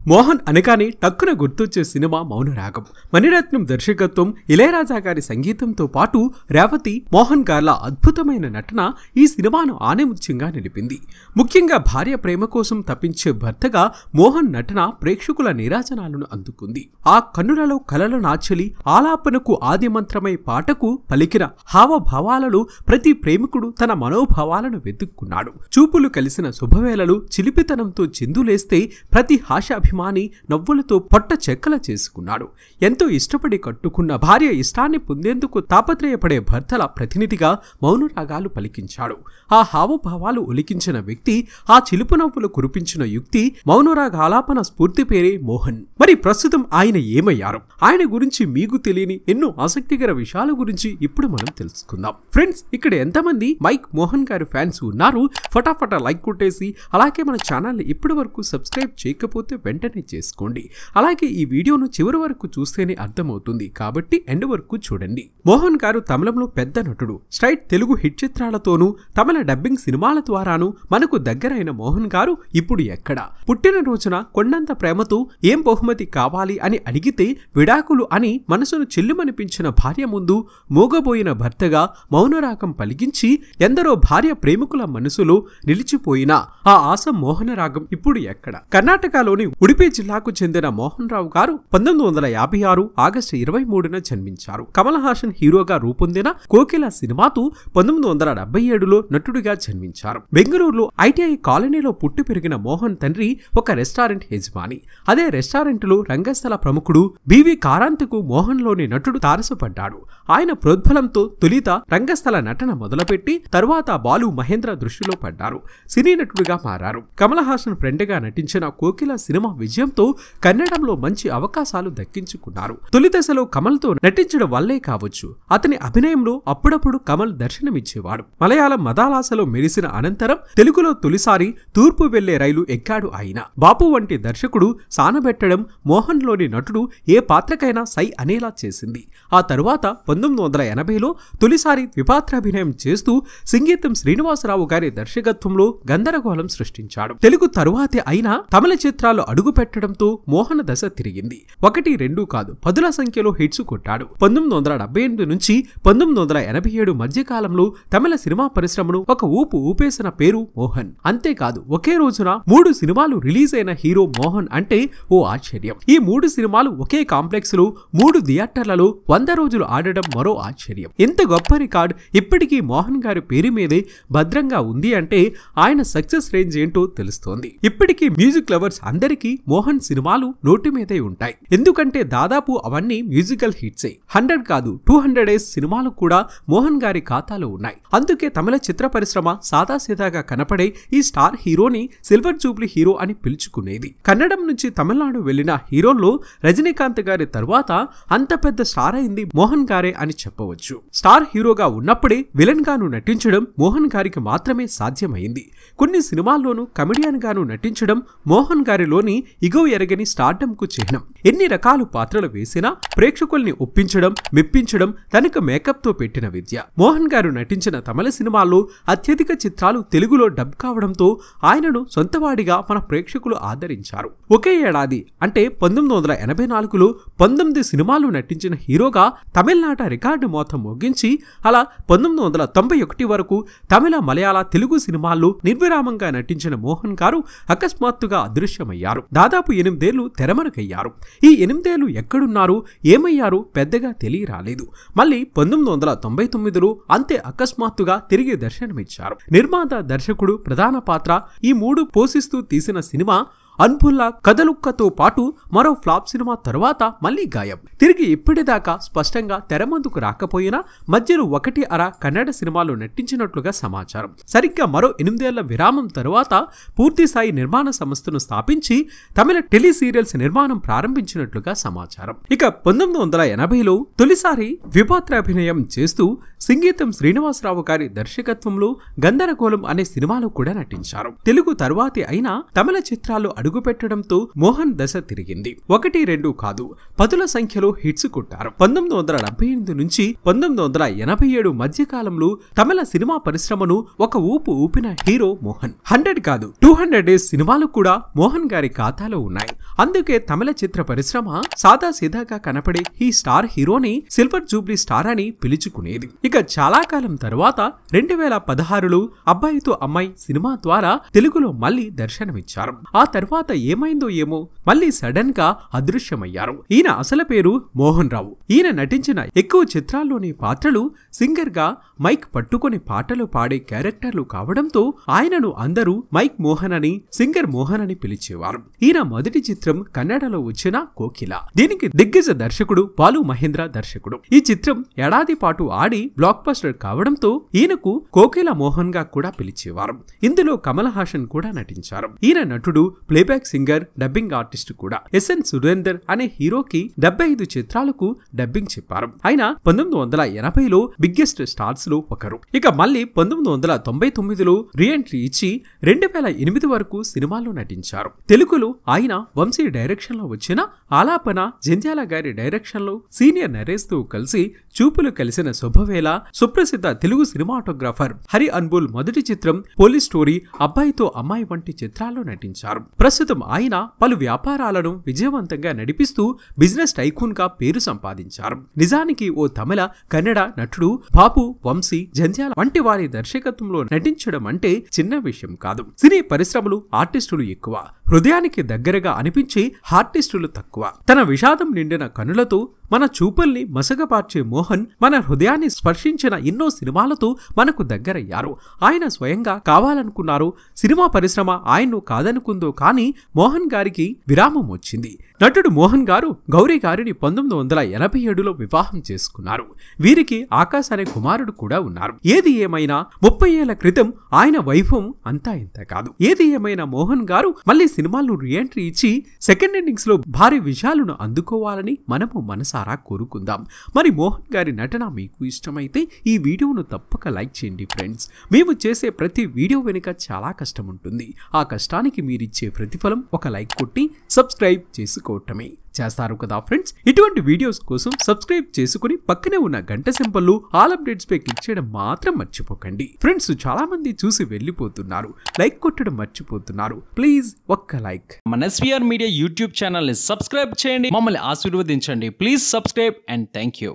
మోహన్ అనగానే టక్కున గుర్తొచ్చే సినిమా మౌనరాగం మణిరత్నం దర్శకత్వం ఇళయరాజా గారి సంగీతంతో పాటు రేవతి మోహన్ గార్ల అద్భుతమైన నటన ఈ సినిమాను ఆణిముత్యంగా నిలిపింది ముఖ్యంగా భార్య ప్రేమ కోసం తప్పించే భర్తగా మోహన్ నటన ప్రేక్షకుల నీరాజనాలను అందుకుంది ఆ కన్నులలో కలల నాచలి ఆలాపనకు ఆదిమంత్రమై పాటకు పలికిన హావభావాలలో ప్రతి ప్రేమికుడు తన మనోభావాలను వెతుక్కున్నాడు చూపులు కలిసిన శుభవేళలు చిలిపితనంతో చిందులేస్తే ప్రతి హాషాభిమాని నవ్వులతో పొట్ట చెక్కల చేసుకున్నాడు ఎంతో ఇష్టపడి కట్టుకున్న భార్య ఇష్టాన్ని పొందేందుకు తాపత్రయపడే భర్తల ప్రతినిధిగా మౌనరాగాలు పలికించాడు ఆ హావభావాలు ఒలికించిన వ్యక్తి ఆ చిలుపు నవ్వులు కురిపించిన యుక్తి మౌనరాగాలాపన స్ఫూర్తి పేరే మోహన్ మరి ప్రస్తుతం ఆయన ఏమయ్యారు ఆయన గురించి మీకు తెలియని ఎన్నో ఆసక్తికర విషయాల గురించి ఇప్పుడు మనం తెలుసుకుందాం ఫ్రెండ్స్ ఇక్కడ ఎంతమంది మైక్ మోహన్ గారి ఫ్యాన్స్ ఉన్నారు ఫటాఫటా లైక్ కొట్టేసి అలాగే మన ఛానల్ని ఇప్పటి వరకు సబ్స్క్రైబ్ చేయకపోతే వెంటనే చేసుకోండి అలాగే ఈ వీడియోను చివరి వరకు చూస్తేనే అర్థమవుతుంది కాబట్టి ఎండ్ వరకు చూడండి మోహన్ గారు తమిళంలో పెద్ద నటుడు స్ట్రైట్ తెలుగు హిట్ చిత్రాలతోనూ తమిళ డబ్బింగ్ సినిమాల ద్వారాను మనకు దగ్గరైన మోహన్ గారు ఇప్పుడు ఎక్కడ పుట్టిన రోజున కొండంత ప్రేమతో ఏం బహుమతి కావాలి అని అడిగితే విడాకులు అని మనసును చెల్లుమనిపించిన భార్య ముందు మోగబోయిన భర్తగా మౌనరాగం పలికించి ఎందరో భార్య ప్రేమికుల మనసులో నిలిచిపోయిన ఆ ఆశ మోహన రాగం ఇప్పుడు ఎక్కడ కర్ణాటకలోని ఉడిపి జిల్లాకు చెందిన మోహన్ రావు గారు పంతొమ్మిది వందల యాభై ఆరు ఆగస్టు ఇరవై మూడున జన్మించారు కమల్ హాసన్ హీరోగా రూపొందిన కోకిల సినిమాతో పంతొమ్మిది వందల డెబ్బై ఏడులో నటుడిగా జన్మించారు బెంగళూరులో ఐటీఐ కాలనీలో పుట్టి పెరిగిన మోహన్ తండ్రి ఒక రెస్టారెంట్ యజమాని అదే రెస్టారెంట్లో రంగస్థల ప్రముఖుడు బివి కారాంతకు మోహన్లోని నటుడు తారసపడ్డాడు ఆయన ప్రోద్బలంతో తొలిత రంగస్థల నటన మొదలుపెట్టి తరువాత బాలు మహేంద్ర దృష్టిలో పడ్డారు సినీ నటుడిగా మారారు కమల్ హాసన్ ఫ్రెండ్గా నటించిన కోకిల సినిమా విజయంతో కన్నడంలో మంచి అవకాశాలు దక్కించుకున్నారు తొలి దశలో కమల్తో నటించడం వల్లే కావచ్చు అతని అభినయంలో అప్పుడప్పుడు కమల్ దర్శనమిచ్చేవాడు మలయాళం మదాలాసలో మెరిసిన అనంతరం తెలుగులో తొలిసారి తూర్పు వెళ్లే రైలు ఎక్కాడు ఆయన బాపు వంటి దర్శకుడు సానబెట్టడం మోహన్లోని నటుడు ఏ పాత్రకైనా సై అనేలా చేసింది ఆ తరువాత పంతొమ్మిది వందల ఎనభైలో తొలిసారి ద్విపాత్రాభినయం చేస్తూ సంగీతం శ్రీనివాసరావు గారి దర్శకత్వంలో గందరగోళం సృష్టించాడు తెలుగు తరువాతే అయినా తమిళ చిత్రాలు అడుగు పెట్టడంతో మోహన దశ తిరిగింది ఒకటి రెండు కాదు పదుల సంఖ్యలో హిట్స్ కొట్టాడు పంతొమ్మిది వందల డెబ్బై ఎనిమిది నుంచి పంతొమ్మిది వందల ఎనభై ఏడు మధ్య కాలంలో తమిళ సినిమా పరిశ్రమను ఒక ఊపు ఊపేసిన పేరు మోహన్ అంతేకాదు ఒకే రోజున మూడు సినిమాలు రిలీజ్ అయిన హీరో మోహన్ అంటే ఓ ఆశ్చర్యం ఈ మూడు సినిమాలు ఒకే కాంప్లెక్స్ లో మూడు థియేటర్లలో వంద రోజులు ఆడడం మరో ఆశ్చర్యం ఇంత గొప్ప రికార్డ్ ఇప్పటికీ మోహన్ గారి పేరు మీదే భద్రంగా ఉంది అంటే ఆయన సక్సెస్ రేంజ్ ఏంటో తెలుస్తోంది ఇప్పటికీ మ్యూజిక్ లవర్స్ అందరికీ మోహన్ సినిమాలు నోటి మీదే ఉంటాయి ఎందుకంటే దాదాపు అవన్నీ మ్యూజికల్ హిట్సే హండ్రెడ్ కాదు టూ హండ్రెడ్ డేస్ సినిమాలు కూడా మోహన్ గారి ఖాతాలో ఉన్నాయి అందుకే తమిళ చిత్ర పరిశ్రమ సాదాసీదాగా కనపడే ఈ స్టార్ హీరోని సిల్వర్ జూబ్లీ హీరో అని పిలుచుకునేది కన్నడం నుంచి తమిళనాడు వెళ్లిన హీరోల్లో రజనీకాంత్ గారి తరువాత అంత పెద్ద స్టార్ అయింది మోహన్ గారే అని చెప్పవచ్చు స్టార్ హీరోగా ఉన్నప్పుడే విలన్ గాను నటించడం మోహన్ గారికి మాత్రమే సాధ్యమైంది కొన్ని సినిమాల్లోనూ కమెడియన్ గాను నటించడం మోహన్ గారిలోని ఇగో ఎరగని స్టార్డమ్ కు చిహ్నం ఎన్ని రకాల పాత్రలు వేసినా ప్రేక్షకుల్ని ఒప్పించడం మెప్పించడం తనకు మేకప్ తో పెట్టిన విద్య మోహన్ గారు నటించిన తమిళ సినిమాల్లో అత్యధిక చిత్రాలు తెలుగులో డబ్ కావడంతో ఆయనను సొంతవాడిగా మన ప్రేక్షకులు ఆదరించారు ఒకే ఏడాది అంటే పంతొమ్మిది వందల ఎనభై నాలుగులో పంతొమ్మిది సినిమాలు నటించిన హీరోగా తమిళనాట రికార్డు మోతం మోగించి అలా పంతొమ్మిది వందల తొంభై ఒకటి వరకు తమిళ మలయాళ తెలుగు సినిమాల్లో నిర్విరామంగా నటించిన మోహన్ గారు అకస్మాత్తుగా అదృశ్యమయ్యారు దాదాపు ఎనిమిదేళ్లు తెరమరుగయ్యారు ఈ ఎనిమిదేళ్లు ఎక్కడున్నారు ఏమయ్యారు పెద్దగా తెలియరాలేదు మళ్ళీ పంతొమ్మిది వందల తొంభై తొమ్మిదిలో అంతే అకస్మాత్తుగా తిరిగి దర్శనమిచ్చారు నిర్మాత దర్శకుడు ప్రధాన పాత్ర ఈ మూడు పోషిస్తూ తీసిన సినిమా అన్బుల్లా కదలుక్కతో పాటు మరో ఫ్లాప్ సినిమా తరువాత మళ్ళీ గాయం తిరిగి ఇప్పటిదాకా స్పష్టంగా తెర ముందుకు రాకపోయినా మధ్యలో ఒకటి అర కన్నడ సినిమాలు నటించినట్లుగా సమాచారం సరిగ్గా మరో ఎనిమిదేళ్ల విరామం తరువాత పూర్తి స్థాయి నిర్మాణ సంస్థను స్థాపించి తమిళ టెలి సీరియల్స్ నిర్మాణం ప్రారంభించినట్లుగా సమాచారం ఇక పంతొమ్మిది వందల ఎనభైలో తొలిసారి ద్విపాత్రాభినయం చేస్తూ సంగీతం శ్రీనివాసరావు గారి దర్శకత్వంలో గందరగోళం అనే సినిమాలో కూడా నటించారు తెలుగు తరువాతి అయినా తమిళ చిత్రాల్లో అడుగు అడుగుపెట్టడంతో మోహన్ దశ తిరిగింది ఒకటి రెండు కాదు పదుల సంఖ్యలో హిట్స్ కొట్టారు పంతొమ్మిది వందల డెబ్బై ఎనిమిది నుంచి పంతొమ్మిది వందల ఎనభై ఏడు మధ్య కాలంలో తమిళ సినిమా పరిశ్రమను ఒక ఊపు ఊపిన హీరో మోహన్ హండ్రెడ్ కాదు టూ హండ్రెడ్ డేస్ సినిమాలు కూడా మోహన్ గారి ఖాతాలో ఉన్నాయి అందుకే తమిళ చిత్ర పరిశ్రమ సాదా సీదాగా కనపడే ఈ స్టార్ హీరోని సిల్వర్ జూబ్లీ స్టార్ అని పిలుచుకునేది ఇక చాలా కాలం తర్వాత రెండు వేల పదహారులో అబ్బాయితో అమ్మాయి సినిమా ద్వారా తెలుగులో మళ్ళీ దర్శనమిచ్చారు ఆ తర్వాత ఏమైందో ఏమో మళ్ళీ సడన్ గా అదృశ్యమయ్యారు ఈయన అసలు పేరు మోహన్ రావు ఈయన నటించిన ఎక్కువ చిత్రాల్లోని పాత్రలు సింగర్ గా మైక్ పట్టుకొని పాటలు పాడే క్యారెక్టర్లు కావడంతో ఆయనను అందరూ మైక్ మోహన్ అని సింగర్ మోహన్ అని పిలిచేవారు ఈయన మొదటి చిత్రం కన్నడలో వచ్చిన కోకిల దీనికి దిగ్గజ దర్శకుడు బాలు మహేంద్ర దర్శకుడు ఈ చిత్రం ఏడాది పాటు ఆడి బ్లాక్ బస్టర్ కావడంతో ఈయనకు కోకిల మోహన్ గా కూడా పిలిచేవారు ఇందులో కమల్ హాసన్ కూడా నటించారు ఈయన నటుడు ప్లేబ్యాక్ సింగర్ డబ్బింగ్ ఆర్టిస్ట్ కూడా ఎస్ఎన్ సురేందర్ అనే హీరోకి డెబ్బై ఐదు చిత్రాలకు డబ్బింగ్ చెప్పారు ఆయన పంతొమ్మిది వందల ఎనభైలో బిగ్గెస్ట్ స్టార్స్ లో ఒకరు ఇక మళ్ళీ పంతొమ్మిది వందల తొంభై తొమ్మిదిలో రీఎంట్రీ ఇచ్చి రెండు వేల ఎనిమిది వరకు సినిమాల్లో నటించారు తెలుగులో ఆయన వంశీ డైరెక్షన్ లో వచ్చిన ఆలాపన జంధ్యాల గారి డైరెక్షన్ లో సీనియర్ నరేష్ తో కలిసి చూపులు కలిసిన శుభవేళ సుప్రసిద్ధ తెలుగు సినిమాటోగ్రాఫర్ హరి అన్బుల్ మొదటి చిత్రం పోలీస్ స్టోరీ అబ్బాయితో అమ్మాయి వంటి చిత్రాల్లో నటించారు ప్రస్తుతం ఆయన పలు వ్యాపారాలను విజయవంతంగా నడిపిస్తూ బిజినెస్ టైకూన్ గా పేరు సంపాదించారు నిజానికి ఓ తమిళ కన్నడ నటుడు బాపు వంశీ జంధ్యాల వంటి వారి దర్శకత్వంలో నటించడం అంటే చిన్న విషయం కాదు సినీ పరిశ్రమలు ఆర్టిస్టులు ఎక్కువ హృదయానికి దగ్గరగా అనిపించే ఆర్టిస్టులు తక్కువ తన విషాదం నిండిన కనులతో మన చూపుల్ని మసగపార్చే మోహన్ మన హృదయాన్ని స్పర్శించిన ఎన్నో సినిమాలతో మనకు దగ్గరయ్యారు ఆయన స్వయంగా కావాలనుకున్నారు సినిమా పరిశ్రమ ఆయన్ను కాదనుకుందో కానీ మోహన్ గారికి విరామం వచ్చింది నటుడు మోహన్ గారు గౌరీ గారిని పంతొమ్మిది వందల ఎనభై ఏడులో వివాహం చేసుకున్నారు వీరికి ఆకాశ్ అనే కుమారుడు కూడా ఉన్నారు ఏది ఏమైనా ముప్పై ఏళ్ల క్రితం ఆయన వైభవం అంతా ఇంత కాదు ఏది ఏమైనా మోహన్ గారు మళ్ళీ సినిమాలను రీఎంట్రీ ఇచ్చి సెకండ్ ఇన్నింగ్స్ లో భారీ విజయాలను అందుకోవాలని మనము మనసారా కోరుకుందాం మరి మోహన్ గారి నటన మీకు ఇష్టమైతే ఈ వీడియోను తప్పక లైక్ చేయండి ఫ్రెండ్స్ మేము చేసే ప్రతి వీడియో వెనుక చాలా కష్టం ఉంటుంది ఆ కష్టానికి మీరిచ్చే ప్రతిఫలం ఒక లైక్ కొట్టి సబ్స్క్రైబ్ చేసుకోవటమే చేస్తారు కదా ఫ్రెండ్స్ ఇటువంటి వీడియోస్ కోసం సబ్స్క్రైబ్ చేసుకుని పక్కనే ఉన్న గంట సింబల్ ఆల్ అప్డేట్స్ పై క్లిక్ చేయడం మాత్రం మర్చిపోకండి ఫ్రెండ్స్ చాలా మంది చూసి వెళ్ళిపోతున్నారు లైక్ కొట్టడం మర్చిపోతున్నారు ప్లీజ్ ఒక్క లైక్ మన ఎస్వీఆర్ మీడియా యూట్యూబ్ ఛానల్ని సబ్స్క్రైబ్ చేయండి మమ్మల్ని ఆశీర్వదించండి please subscribe and thank you